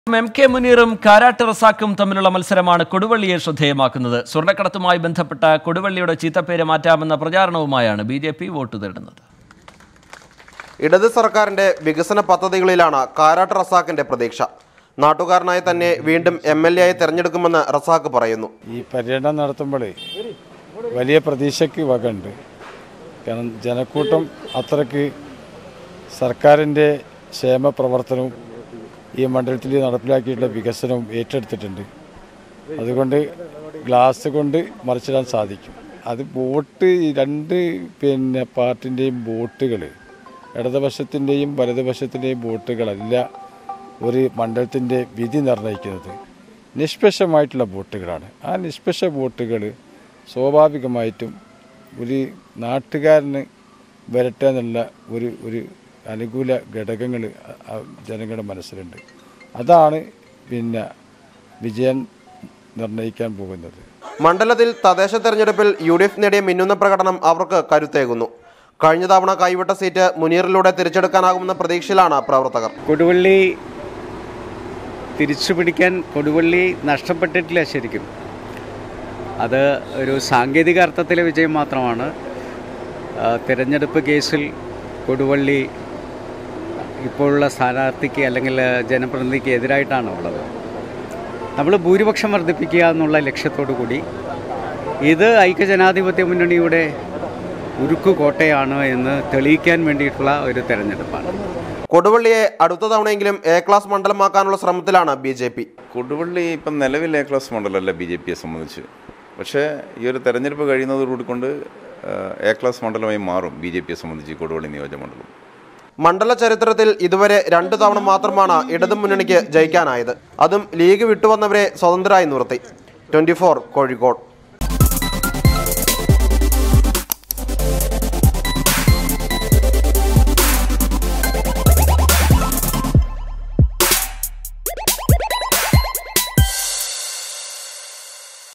M K മുനീറും കാരാട്ട് റസാക്കും തമ്മിലുള്ള മത്സരമാണ് കൊടുവള്ളിയെ ശ്രദ്ധേയമാക്കുന്നത് സ്വർണ്ണക്കടത്തുമായി ബന്ധപ്പെട്ട കൊടുവള്ളിയുടെ ചീത്തപ്പേര് മാറ്റാമെന്ന പ്രചാരണവുമായാണ് ബി ജെ പി വോട്ട് തേടുന്നത് ഇടത് സർക്കാരിന്റെ വികസന പദ്ധതികളിലാണ് കാരാട്ട് റസാഖിന്റെ പ്രതീക്ഷ നാട്ടുകാരനായി തന്നെ വീണ്ടും എം എൽ എ ആയി തെരഞ്ഞെടുക്കുമെന്ന് റസാഖ് പറയുന്നു ഈ പര്യടനം നടത്തുമ്പോൾ വലിയ പ്രതീക്ഷയ്ക്ക് വകയുണ്ട് കാരണം ജനക്കൂട്ടം അത്രയ്ക്ക് സർക്കാരിൻ്റെ ക്ഷേമ പ്രവർത്തനവും ഈ മണ്ഡലത്തിൽ നടപ്പിലാക്കിയിട്ടുള്ള വികസനവും ഏറ്റെടുത്തിട്ടുണ്ട് അതുകൊണ്ട് ഗ്ലാസ് കൊണ്ട് മറിച്ചിടാൻ സാധിക്കും അത് വോട്ട് ഈ രണ്ട് പിന്നെ പാർട്ടിൻ്റെയും വോട്ടുകൾ ഇടതുപക്ഷത്തിൻ്റെയും വലതുപക്ഷത്തിൻ്റെയും വോട്ടുകളല്ല ഒരു മണ്ഡലത്തിൻ്റെ വിധി നിർണ്ണയിക്കുന്നത് നിഷ്പക്ഷമായിട്ടുള്ള വോട്ടുകളാണ് ആ നിഷ്പക്ഷ വോട്ടുകൾ സ്വാഭാവികമായിട്ടും ഒരു നാട്ടുകാരന് വരട്ടെ എന്നുള്ള ഒരു ഒരു അനുകൂല ഘടകങ്ങൾ ജനങ്ങളുടെ മനസ്സിലുണ്ട് അതാണ് പിന്നെ വിജയം നിർണ്ണയിക്കാൻ പോകുന്നത് മണ്ഡലത്തിൽ തദ്ദേശ തെരഞ്ഞെടുപ്പിൽ യു ഡി എഫ് നേടിയ മിന്നുന്ന പ്രകടനം അവർക്ക് കരുത്തേകുന്നു കഴിഞ്ഞ തവണ കൈവിട്ട സീറ്റ് മുനീറിലൂടെ തിരിച്ചെടുക്കാനാകുമെന്ന പ്രതീക്ഷയിലാണ് പ്രവർത്തകർ കൊടുവള്ളി തിരിച്ചു പിടിക്കാൻ കൊടുവള്ളി നഷ്ടപ്പെട്ടിട്ടില്ല ശരിക്കും അത് ഒരു സാങ്കേതിക അർത്ഥത്തിലെ വിജയം മാത്രമാണ് ആ, തിരഞ്ഞെടുപ്പ് കേസിൽ കൊടുവള്ളി ഇപ്പോഴുള്ള സ്ഥാനാർത്ഥിക്ക് അല്ലെങ്കിൽ ജനപ്രതിനിധിക്ക് എതിരായിട്ടാണ് ഉള്ളത് നമ്മൾ ഭൂരിപക്ഷം വർദ്ധിപ്പിക്കുക എന്നുള്ള ലക്ഷ്യത്തോടു കൂടി ഇത് ഐക്യജനാധിപത്യ മുന്നണിയുടെ ഉരുക്കു കോട്ടയാണ് എന്ന് തെളിയിക്കാൻ വേണ്ടിയിട്ടുള്ള ഒരു തെരഞ്ഞെടുപ്പാണ് കൊടുവള്ളിയെ അടുത്ത തവണയെങ്കിലും എ ക്ലാസ് മണ്ഡലമാക്കാനുള്ള ശ്രമത്തിലാണ് ബി ജെ പി കൊടുവള്ളി ഇപ്പം നിലവിൽ എ ക്ലാസ് മണ്ഡലമല്ല ബി ജെ പിയെ സംബന്ധിച്ച് പക്ഷേ ഈ ഒരു തെരഞ്ഞെടുപ്പ് കഴിയുന്നതോടുകൂടി കൊണ്ട് എ ക്ലാസ് മണ്ഡലമായി മാറും ബി ജെ പിയെ സംബന്ധിച്ച് ഈ കൊടുവള്ളി നിയോജകമണ്ഡലം മണ്ഡല ചരിത്രത്തിൽ ഇതുവരെ രണ്ടു തവണ മാത്രമാണ് ഇടതു മുന്നണിക്ക് ജയിക്കാനായത് അതും ലീഗ് വിട്ടുവന്നവരെ സ്വതന്ത്രരായി നിർത്തി ട്വന്റി കോഴിക്കോട്